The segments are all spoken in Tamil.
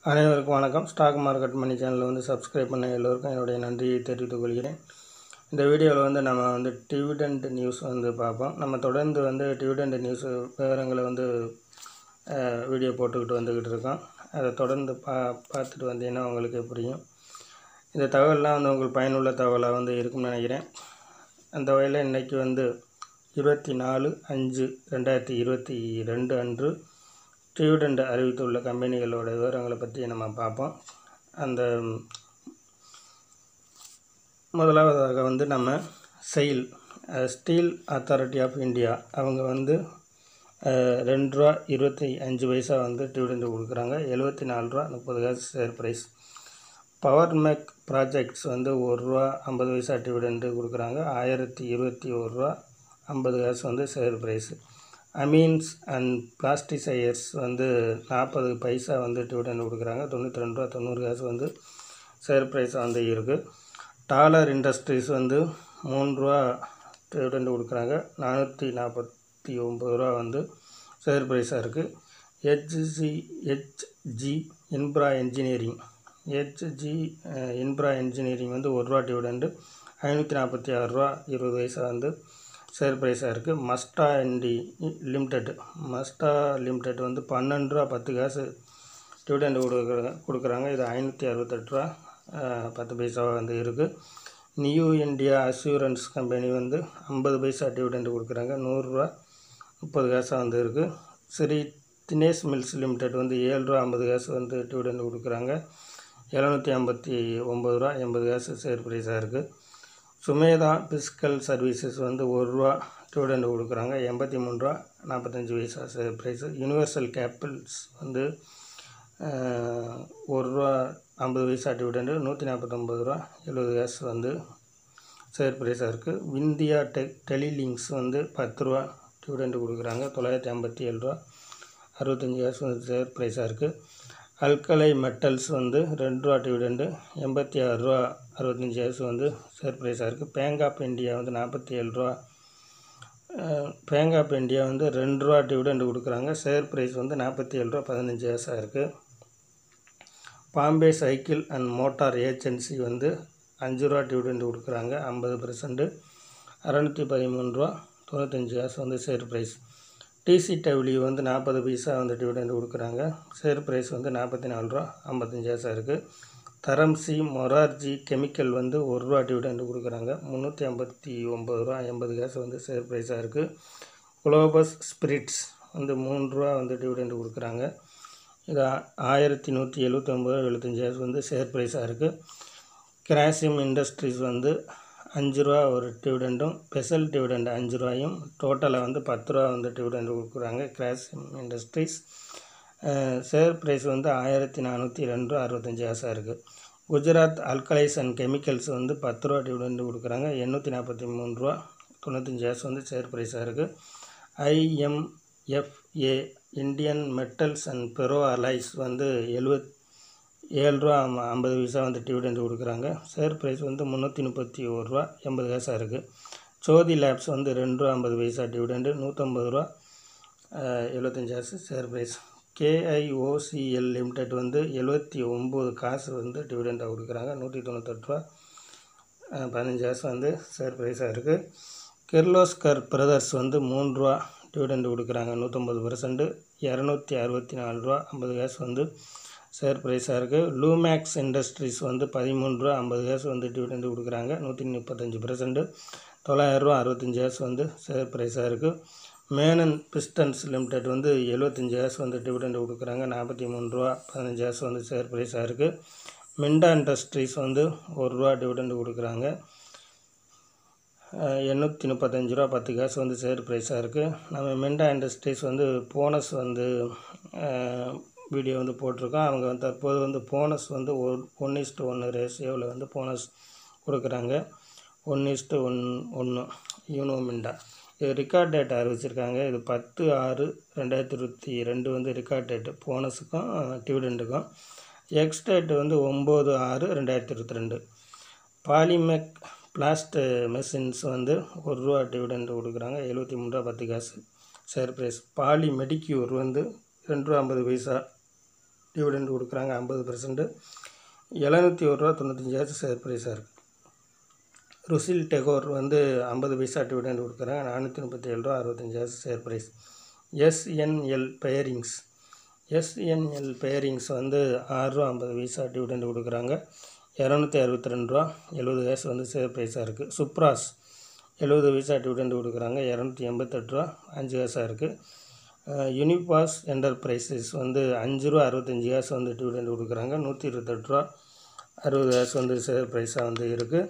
அனைவருக்கும் வணக்கம் ஸ்டாக் மார்க்கெட் மணி சேனலை வந்து சப்ஸ்கிரைப் பண்ண எல்லோருக்கும் என்னுடைய நன்றியை தெரிவித்துக் கொள்கிறேன் இந்த வீடியோவில் வந்து நம்ம வந்து டிவிடெண்ட் நியூஸ் வந்து பார்ப்போம் நம்ம தொடர்ந்து வந்து டிவிடெண்ட் நியூஸ் விவரங்களை வந்து அஹ், வீடியோ போட்டுக்கிட்டு வந்துக்கிட்டு இருக்கோம் அதை தொடர்ந்து பா பார்த்துட்டு வந்தீங்கன்னா உங்களுக்கு புரியும் இந்த தகவல்லாம் வந்து உங்களுக்கு பயனுள்ள தகவலாக வந்து இருக்கும்னு நினைக்கிறேன் அந்த வகையில் இன்றைக்கி வந்து இருபத்தி நாலு அஞ்சு ரெண்டாயிரத்தி இருபத்தி ரெண்டு அன்று டிவிடெண்ட் அறிவித்துள்ள கம்பெனிகளோட விவரங்களை பற்றி நம்ம பார்ப்போம் அந்த ம், முதலாவதாக வந்து நம்ம SAIL steel authority of India அவங்க வந்து அஹ், ரெண்டு ரூபா இருபத்தி அஞ்சு பைசா வந்து டிவிடெண்ட் கொடுக்குறாங்க எழுபத்தி நாலு ரூபா முப்பது காசு share price power mech projects வந்து ஒரு ரூபா ஐம்பது பைசா டிவிடெண்ட் கொடுக்குறாங்க ஆயிரத்தி இருபத்தி ஒரு ரூபா ஐம்பது காசு வந்து share price amines and plasticizers வந்து நாற்பது பைசா வந்து டிவிடெண்ட் கொடுக்குறாங்க தொண்ணூற்றி ரெண்டு ரூபா தொண்ணூறு காசு வந்து ஷேர் ப்ரைஸ் வந்து இருக்குது டாலர் இண்டஸ்ட்ரீஸ் வந்து மூணு ரூபா டிவிடெண்ட் கொடுக்குறாங்க நானூற்றி நாற்பத்தி ஒம்பது ரூபா வந்து ஷேர் ப்ரைஸாக இருக்குது HG HG infra engineering HG infra engineering வந்து ஒரு ரூபா டிவிடெண்டு ஐநூற்றி நாற்பத்தி ஆறு ரூபா இருபது பைசா வந்து ஷேர் ப்ரைஸாக இருக்குது மஸ்டா என்டி லிமிடெட் மஸ்டா லிமிடெட் வந்து பன்னெண்டு ரூபா பத்து காசு டிவிடெண்ட் கொடுக்குறாங்க கொடுக்குறாங்க இது ஐநூற்றி அறுபத்தெட்டு ரூபா அஹ், பத்து பைசாவாக வந்து இருக்குது நியூ இந்தியா அசூரன்ஸ் கம்பெனி வந்து ஐம்பது பைசா டிவிடெண்ட் கொடுக்குறாங்க நூறுரூவா முப்பது காசாக வந்து இருக்குது ஸ்ரீ தினேஷ் மில்ஸ் லிமிடெட் வந்து ஏழு ரூபா ஐம்பது காசு வந்து டிவிடெண்ட் கொடுக்குறாங்க எழுநூற்றி ஐம்பத்தி ஒம்பது ரூபா எண்பது காசு ஷேர் ப்ரைஸாக இருக்குது சுமேதா பிஸ்கல் சர்வீசஸ் வந்து ஒரு ரூபா டிவிடெண்ட் கொடுக்குறாங்க எண்பத்தி மூணு ரூபா நாற்பத்தஞ்சு paisa share price universal capitals வந்து அஹ், ஒரு ரூபா ஐம்பது பைசா டிவிடெண்டு நூற்றி நாற்பத்தொம்பது ரூபா எழுபது காசு வந்து ஷேர் ப்ரைஸாக இருக்குது விந்தியா டெக் டெலிலிங்க்ஸ் வந்து பத்து ரூபா டிவிடெண்ட் கொடுக்குறாங்க தொள்ளாயிரத்தி ஐம்பத்தி ஏழு ரூபா அறுபத்தஞ்சி காசு வந்து ஷேர் ப்ரைஸாக இருக்குது அல்கலை மெட்டல்ஸ் வந்து ரெண்டு ரூபா டிவிடெண்டு எண்பத்தி ஆறு ரூபா அறுபத்தஞ்சி காசு வந்து ஷேர் ப்ரைஸாக இருக்குது பேங்க் ஆஃப் இந்தியா வந்து நாற்பத்தி ஏழு ரூபா பேங்க் ஆஃப் இந்தியா வந்து ரெண்டு ரூபா டிவிடெண்ட் கொடுக்குறாங்க ஷேர் ப்ரைஸ் வந்து நாற்பத்தி ஏழு ரூபா பதினஞ்சு காசாக இருக்குது Bombay cycle and motor agency வந்து அஞ்சு ரூபா டிவிடெண்ட் கொடுக்குறாங்க ஐம்பது பர்சன்ட்டு அறநூற்றி பதிமூணு ரூபா தொண்ணூத்தஞ்சு காசு வந்து ஷேர் ப்ரைஸ் டிசிடபிள்யூ வந்து நாற்பது பைசா வந்து டிவிடெண்ட் கொடுக்குறாங்க ஷேர் ப்ரைஸ் வந்து நாற்பத்தி நாலு ரூபா ஐம்பத்தஞ்சு காசா இருக்குது தரம்சி மொரார்ஜி கெமிக்கல் வந்து ஒரு ரூபா டிவிடெண்ட் கொடுக்குறாங்க முந்நூற்றி ஐம்பத்தி ஒம்பது ரூபா எண்பது காசு வந்து ஷேர் ப்ரைஸாக இருக்குது குளோபஸ் ஸ்பிரிட்ஸ் வந்து மூணு ரூபா வந்து டிவிடெண்ட் கொடுக்குறாங்க இது ஆ- ஆயிரத்தி நூற்றி எழுபத்தொம்பது எழுபத்தஞ்சு காசு வந்து ஷேர் ப்ரைஸாக இருக்குது கிராசிம் இண்டஸ்ட்ரீஸ் வந்து அஞ்சு ரூபா ஒரு டிவிடெண்டும் ஸ்பெஷல் டிவிடெண்ட் அஞ்சு ரூபாயும் டோட்டலாக வந்து பத்து ரூபா வந்து டிவிடெண்ட் கொடுக்குறாங்க கிராசிம் இண்டஸ்ட்ரீஸ் ஷேர் ப்ரைஸ் வந்து ஆயிரத்தி நானூற்றி ரெண்டு ரூபா அறுபத்தஞ்சு காசாக இருக்குது குஜராத் அல்கலைஸ் அண்ட் கெமிக்கல்ஸ் வந்து பத்து ரூபா டிவிடெண்ட் கொடுக்குறாங்க எண்ணூற்றி நாற்பத்தி மூணு ரூபா தொண்ணூத்தஞ்சு காசு வந்து ஷேர் ப்ரைஸாக இருக்குது IMFA Indian metals and ferro alloys வந்து எழுபத் ஏழு ரூபா ஐம்ப- ஐம்பது பைசா வந்து டிவிடெண்ட் கொடுக்குறாங்க ஷேர் ப்ரைஸ் வந்து முந்நூற்றி முப்பத்தி ஒரு ரூபா எண்பது காசாக இருக்குது சோதி லேப்ஸ் வந்து ரெண்டு ரூபா ஐம்பது பைசா டிவிடெண்டு நூற்றம்பது ரூபா அஹ், எழுபத்தஞ்சு காசு ஷேர் ப்ரைஸ் கேஐஓசிஎல் லிமிடெட் வந்து எழுபத்தி ஒம்பது காசு வந்து டிவிடெண்டாக கொடுக்குறாங்க நூற்றி தொண்ணூத்தெட்டு ரூபா அஹ், பதினஞ்சு காசு வந்து ஷேர் ப்ரைஸாக இருக்குது கிர்லோஸ்கர் பிரதர்ஸ் வந்து மூணு ரூபா டிவிடெண்ட் கொடுக்குறாங்க நூற்றம்பது பர்சன்ட்டு இரநூத்தி அறுபத்தி நாலு ரூபா ஐம்பது காசு வந்து ஷேர் ப்ரைஸாக இருக்குது லூமேக்ஸ் இண்டஸ்ட்ரீஸ் வந்து பதிமூணு ரூபா ஐம்பது காசு வந்து டிவிடெண்ட் கொடுக்குறாங்க நூற்றி முப்பத்தஞ்சு பர்சன்ட்டு தொள்ளாயிரரூவா அறுபத்தஞ்சு காசு வந்து ஷேர் ப்ரைஸாக இருக்குது மேனன் பிஸ்டன்ஸ் லிமிடெட் வந்து எழுபத்தஞ்சு காசு வந்து டிவிடெண்ட் கொடுக்குறாங்க நாற்பத்தி மூணு ரூபா பதினஞ்சு காசு வந்து ஷேர் ப்ரைஸாக இருக்குது மிண்டா இண்டஸ்ட்ரீஸ் வந்து ஒரு ரூபா டிவிடெண்ட் கொடுக்குறாங்க எண்ணூற்றி முப்பத்தஞ்சு ரூபா பத்து காசு வந்து ஷேர் ப்ரைஸாக இருக்குது நம்ம மிண்டா இண்டஸ்ட்ரீஸ் வந்து போனஸ் வந்து வீடியோ வந்து போட்டிருக்கோம் அவங்க வந்து தற்போது வந்து போனஸ் வந்து ஒரு ஒன் இஸ்ட்டு ஒன்று ரேஷியோவில் வந்து போனஸ் கொடுக்குறாங்க ஒன் இஸ்ட்டு ஒன் ஒன்று யூனோ மிண்டா இது ரெக்கார்ட் டேட் அறிவிச்சிருக்காங்க இது பத்து ஆறு ரெண்டாயிரத்தி இருபத்தி ரெண்டு வந்து ரெக்கார்ட் டேட்டு போனஸுக்கும் டிவிடெண்டுக்கும் எக்ஸ் டேட் வந்து ஒம்பது ஆறு ரெண்டாயிரத்தி இருபத்தி ரெண்டு பாலிமெக் பிளாஸ்ட் மெஷின்ஸ் வந்து ஒரு ரூபா டிவிடெண்ட் கொடுக்குறாங்க எழுபத்தி மூணு ரூபா பத்து காசு ஷேர் ப்ரைஸ் பாலி மெடிக்யூர் வந்து ரெண்டு ரூபா ஐம்பது பைசா டிவிடெண்ட் கொடுக்குறாங்க ஐம்பது பர்சன்ட்டு எழுநூற்றி ஒரு ரூபா தொண்ணூத்தஞ்சு காசு ஷேர் ப்ரைஸாக இருக்குது ருசில் டெகோர் வந்து ஐம்பது பைசா டிவிடெண்ட் கொடுக்குறாங்க நானூற்றி முப்பத்தி ஏழு ரூபா அறுபத்தஞ்சு காசு share price SNL bearings SNL bearings வந்து ஆறுரூவா ஐம்பது பைசா டிவிடெண்ட் கொடுக்குறாங்க இரநூத்தி அறுபத்தி ரெண்டு ரூபா எழுபது காசு வந்து ஷேர் ப்ரைஸாக இருக்குது சுப்ராஸ் எழுபது பைசா டிவிடெண்ட் கொடுக்குறாங்க இரநூத்தி எண்பத்தெட்டு ரூபா அஞ்சு காசாக இருக்குது யூனிபாஸ் என்டர்பிரைசஸ் வந்து அஞ்சு ரூபா அறுபத்தஞ்சி காசு வந்து டிவிடெண்ட் கொடுக்குறாங்க நூற்றி இருபத்தெட்டு ரூபா அறுபது காசு வந்து ஷேர் ப்ரைஸாக வந்து இருக்குது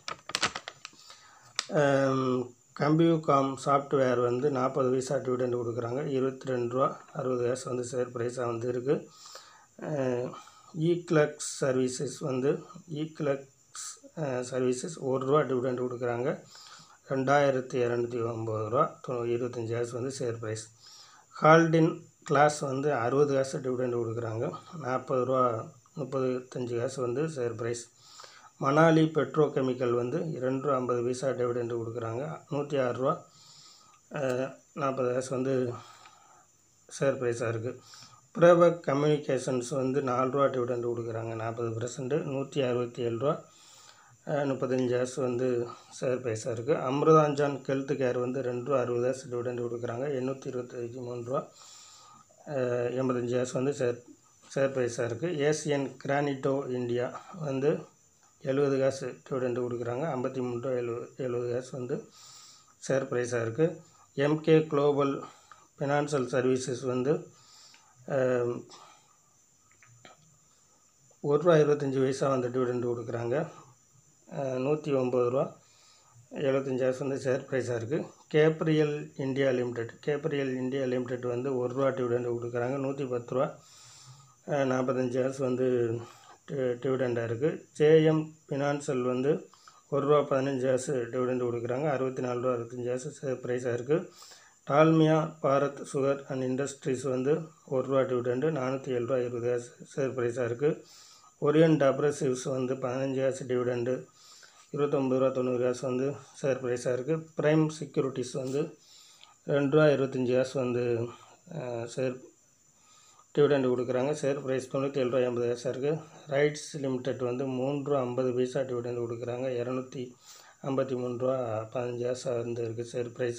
கம்ப்யூகாம் சாஃப்ட்வேர் வந்து நாற்பது பைசா டிவிடெண்ட் கொடுக்குறாங்க இருபத்தி ரெண்டு ரூபா அறுபது காசு வந்து ஷேர் ப்ரைஸாக வந்து இருக்குது இக்லக்ஸ் சர்வீசஸ் வந்து இக்லக்ஸ் சர்வீசஸ் ஒரு ரூபா டிவிடெண்ட் கொடுக்குறாங்க ரெண்டாயிரத்தி இரநூத்தி ஒம்பது ரூபா தொ இருபத்தஞ்சி காசு வந்து ஷேர் ப்ரைஸ் ஹால்டின் கிளாஸ் வந்து அறுபது காசு டிவிடெண்ட் கொடுக்குறாங்க நாற்பது ரூபா முப்பத்தஞ்சு காசு வந்து share price Manali petro chemical வந்து ரெண்டு ரூபா ஐம்பது பைசா டிவிடெண்ட் கொடுக்குறாங்க நூற்றி ஆறு ரூபா நாற்பது காசு வந்து ஷேர் ப்ரைஸாக இருக்குது பிரபக் கம்யூனிகேஷன்ஸ் வந்து நாலு ரூபா டிவிடெண்ட் கொடுக்குறாங்க நாற்பது பர்சன்ட்டு நூற்றி அறுபத்தி ஏழு ரூபா முப்பத்தஞ்சு காசு வந்து ஷேர் ப்ரைஸாக இருக்குது அமிர்தாஞ்சான் ஹெல்த் கேர் வந்து ரெண்டு ரூபா அறுபது காசு டிவிடெண்ட் கொடுக்குறாங்க எண்ணூற்றி இருபத்தி மூணு ரூபா எண்பத்தஞ்சு காசு வந்து ஷேர் ஷேர் ப்ரைஸாக இருக்குது ஏசியன் கிரானிட்டோ இந்தியா வந்து எழுபது காசு டிவிடெண்ட் கொடுக்குறாங்க ஐம்பத்தி மூணு ரூபா எழுபது எழுபது காசு வந்து ஷேர் ப்ரைஸாக இருக்குது எம்கே குளோபல் ஃபினான்ஷியல் சர்வீசஸ் வந்து ஒரு ரூபா இருபத்தஞ்சி பைசா வந்து டிவிடெண்ட் கொடுக்குறாங்க நூற்றி ஒம்பது ரூபா எழுபத்தஞ்சி காசு வந்து ஷேர் ப்ரைஸாக இருக்குது Gabriel India limited Gabriel India limited வந்து ஒரு ரூபா டிவிடெண்ட் கொடுக்குறாங்க நூற்றி பத்து ரூபா நாற்பத்தஞ்சு காசு வந்து டிவிடெண்டாக இருக்குது ஜேஎம் ஃபினான்ஷியல் வந்து ஒரு ரூபா பதினஞ்சு காசு டிவிடெண்ட் கொடுக்குறாங்க அறுபத்தி நாலு ரூபா அறுபத்தஞ்சு காசு ஷேர் ப்ரைஸாக இருக்குது Dalmia Bharat sugar and industries வந்து ஒரு ரூபா டிவிடெண்டு நானூற்றி ஏழு ரூபா இருபது காசு ஷேர் ப்ரைஸாக இருக்குது ஒரியன்ட் அப்ரசிவ்ஸ் வந்து பதினஞ்சு காசு டிவிடெண்டு இருபத்தொம்பது ரூபா தொண்ணூறு காசு வந்து ஷேர் ப்ரைஸாக இருக்குது ப்ரைம் செக்யூரிட்டிஸ் வந்து ரெண்டு ரூபா இருபத்தஞ்சி காசு வந்து ஷேர் டிவிடெண்ட் கொடுக்குறாங்க ஷேர் ப்ரைஸ் தொண்ணூற்றி ஏழு ரூபா எண்பது காசாக இருக்குது ரைட்ஸ் லிமிடெட் வந்து மூணு ரூபா ஐம்பது பைசா டிவிடெண்ட் கொடுக்குறாங்க இரநூத்தி ஐம்பத்தி மூணு ரூபா பதினஞ்சு காசாக வந்து இருக்குது share price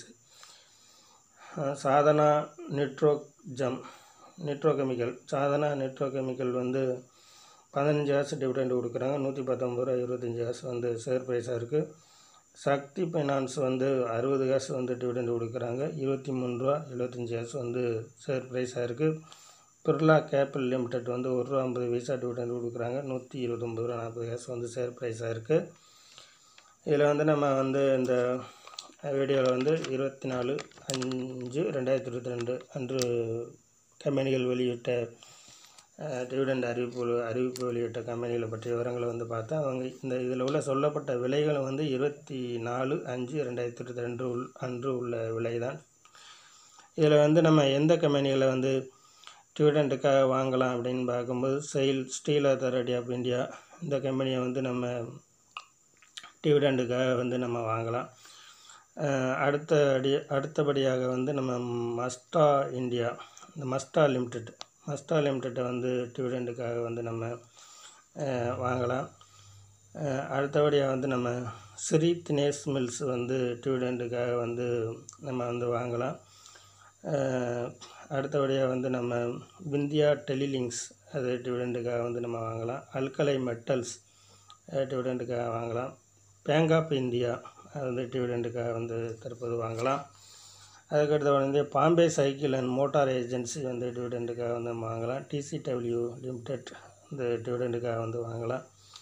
Sadhana nitro chem nitro chemical Sadhana nitro chemical வந்து பதினஞ்சு காசு டிவிடெண்ட் கொடுக்குறாங்க நூற்றி பத்தொம்பது ரூபா இருபத்தஞ்சி காசு வந்து ஷேர் ப்ரைஸாக இருக்குது சக்தி ஃபைனான்ஸ் வந்து அறுபது காசு வந்து டிவிடெண்ட் கொடுக்குறாங்க இருபத்தி மூணு ரூபா எழுபத்தஞ்சி காசு வந்து ஷேர் ப்ரைஸாக இருக்குது பிர்லா கேபிள் லிமிடெட் வந்து ஒரு ரூபா ஐம்பது பைசா டிவிடெண்ட் கொடுக்குறாங்க நூற்றி இருபத்தொம்பது ரூபா நாற்பது காசு வந்து ஷேர் ப்ரைஸாக இருக்குது இதில் வந்து நம்ம வந்து இந்த வீடியோவில் வந்து இருபத்தி நாலு அஞ்சு ரெண்டாயிரத்தி இருபத்தி ரெண்டு அன்று கம்பெனிகள் வெளியிட்ட டிவிடெண்ட் அறிவிப்பு அறிவிப்பு வெளியிட்ட கம்பெனிகளை பற்றிய விவரங்களை வந்து பார்த்தா அவங்க இந்த இதில் உள்ள சொல்லப்பட்ட விலைகள் வந்து இருபத்தி நாலு அஞ்சு ரெண்டாயிரத்தி இருபத்தி ரெண்டு உள் அன்று உள்ள விலை தான் இதில் வந்து நம்ம எந்த கம்பெனிகளை வந்து டிவிடெண்ட்டுக்காக வாங்கலாம் அப்படின்னு பார்க்கும்போது SAIL steel authority of India இந்த கம்பெனியை வந்து நம்ம டிவிடெண்டுக்காக வந்து நம்ம வாங்கலாம் அடுத்த அடி அடுத்தபடியாக வந்து நம்ம மஸ்டா இந்தியா இந்த மஸ்டா லிமிடெட் மஸ்டா லிமிடெட்டை வந்து டிவிடெண்டுக்காக வந்து நம்ம வாங்கலாம் அடுத்தபடியாக வந்து நம்ம ஸ்ரீ தினேஷ் மில்ஸ் வந்து டிவிடெண்டுக்காக வந்து நம்ம வந்து வாங்கலாம் அடுத்தபடியாக வந்து நம்ம விந்தியா டெலிலிங்க்ஸ் அது டிவிடெண்டுக்காக வந்து நம்ம வாங்கலாம் அல்கலை மெட்டல்ஸ் டிவிடெண்டுக்காக வாங்கலாம் பேங்க் ஆஃப் இந்தியா அது வந்து டிவிடெண்டுக்காக வந்து தற்போது வாங்கலாம் அதுக்கடுத்து வந்து Bombay cycle and motor agency வந்து டிவிடெண்டுக்காக வந்து நம்ம வாங்கலாம் டிசிடபிள்யூ லிமிடெட் இந்த டிவிடெண்டுக்காக வந்து வாங்கலாம்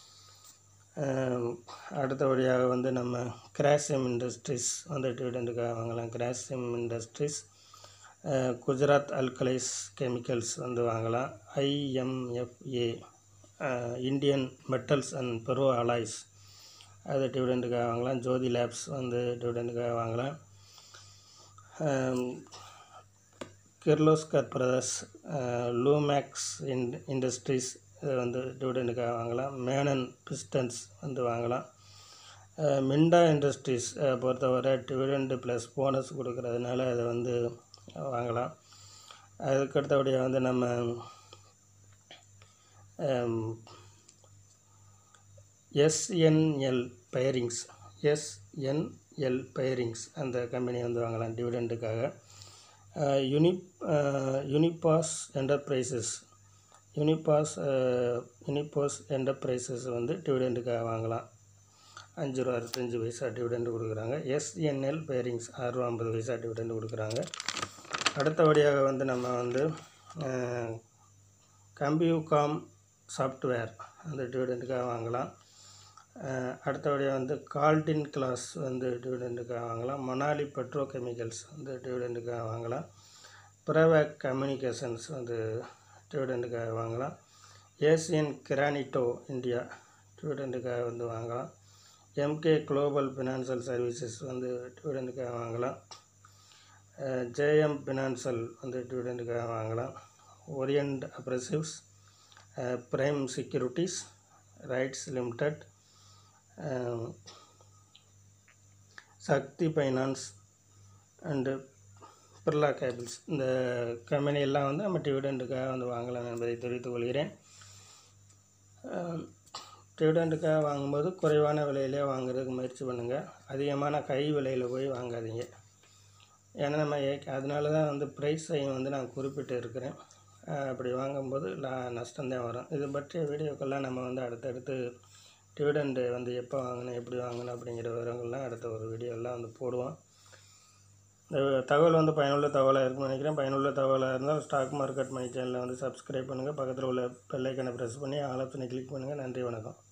அடுத்தபடியாக வந்து நம்ம கிராசியம் இண்டஸ்ட்ரீஸ் வந்து டிவிடெண்டுக்காக வாங்கலாம் Grasim industries Gujarat alkalies chemicals வந்து வாங்கலாம் IMFA Indian metals and ferro alloys அது டிவிடெண்டுக்காக வாங்கலாம் ஜோதி லேப்ஸ் வந்து டிவிடெண்டுக்காக வாங்கலாம் Kirloskar brothers Lumax in industries இது வந்து டிவிடெண்டுக்காக வாங்கலாம் மேனன் பிஸ்டன்ஸ் வந்து வாங்கலாம் மிண்டா இண்டஸ்ட்ரீஸ் பொறுத்தவரை டிவிடெண்டு ப்ளஸ் போனஸ் கொடுக்கறதுனால அதை வந்து வாங்கலாம் அதுக்கடுத்தபடியாக வந்து நம்ம எஸ்என்எல் பயரிங்ஸ் எஸ்என்எல் பயரிங்ஸ் அந்த கம்பெனி வந்து வாங்கலாம் டிவிடெண்டுக்காக யூனிப் யூனிபாஸ் என்டர்பிரைசஸ் யூனிபாஸ் யூனிபாஸ் என்டர்பிரைசஸ் வந்து டிவிடெண்டுக்காக வாங்கலாம் அஞ்சு ரூபா அறுபத்தஞ்சு பைசா டிவிடெண்டு கொடுக்குறாங்க எஸ்என்எல் பேரிங்ஸ் ஆறு ரூபா ஐம்பது பைசா டிவிடெண்டு கொடுக்குறாங்க அடுத்தபடியாக வந்து நம்ம வந்து கம்ப்யூகாம் சாஃப்ட்வேர் அந்த டிவிடெண்டுக்காக வாங்கலாம் அடுத்தபடியாக வந்து கால்டின் கிளாஸ் வந்து டிவிடெண்டுக்காக வாங்கலாம் மணாலி பெட்ரோ கெமிக்கல்ஸ் வந்து டிவிடெண்டுக்காக வாங்கலாம் பிரவேக் கம்யூனிகேஷன்ஸ் வந்து டிவிடெண்டுக்காக வாங்கலாம் ஏசியன் கிரானிட்டோ இந்தியா டிவிடெண்டுக்காக வந்து வாங்கலாம் எம்கே குளோபல் ஃபினான்ஷியல் சர்வீசஸ் வந்து டிவிடெண்டுக்காக வாங்கலாம் ஜேஎம் ஃபினான்ஷியல் வந்து டிவிடெண்டுக்காக வாங்கலாம் Orient abrasives prime securities RITES limited Shakti finance and Birla cables இந்த கம்பெனி எல்லாம் வந்து நம்ம டிவிடெண்டுக்காக வந்து வாங்கலாம் என்பதை தெரிவித்துக் கொள்கிறேன் டிவிடெண்டுக்காக வாங்கும்போது குறைவான விலையிலே வாங்குறதுக்கு முயற்சி பண்ணுங்கள் அதிகமான கை விலையில் போய் வாங்காதீங்க ஏன்னா நம்ம ஏ- அதனால தான் வந்து ப்ரைஸையும் வந்து நான் குறிப்பிட்டு இருக்கிறேன் அஹ் அப்படி வாங்கும்போது நான் நஷ்டம்தான் வரும் இது பற்றிய வீடியோக்கெல்லாம் நம்ம வந்து அடுத்தடுத்து டிவிடெண்டு வந்து எப்போ வாங்கணும் எப்படி வாங்கணும் அப்படிங்கிற விவரங்கள்லாம் அடுத்த ஒரு வீடியோலாம் வந்து போடுவோம் இந்த தகவல் வந்து பயனுள்ள தகவலாக இருக்கும்னு நினைக்கிறேன் பயனுள்ள தகவலாக இருந்தால் ஸ்டாக் மார்க்கெட் மணி சேனலை வந்து சப்ஸ்கிரைப் பண்ணுங்கள் பக்கத்தில் உள்ள பெல்லைக்கனை ப்ரெஸ் பண்ணி ஆலோசனை கிளிக் பண்ணுங்கள் நன்றி வணக்கம்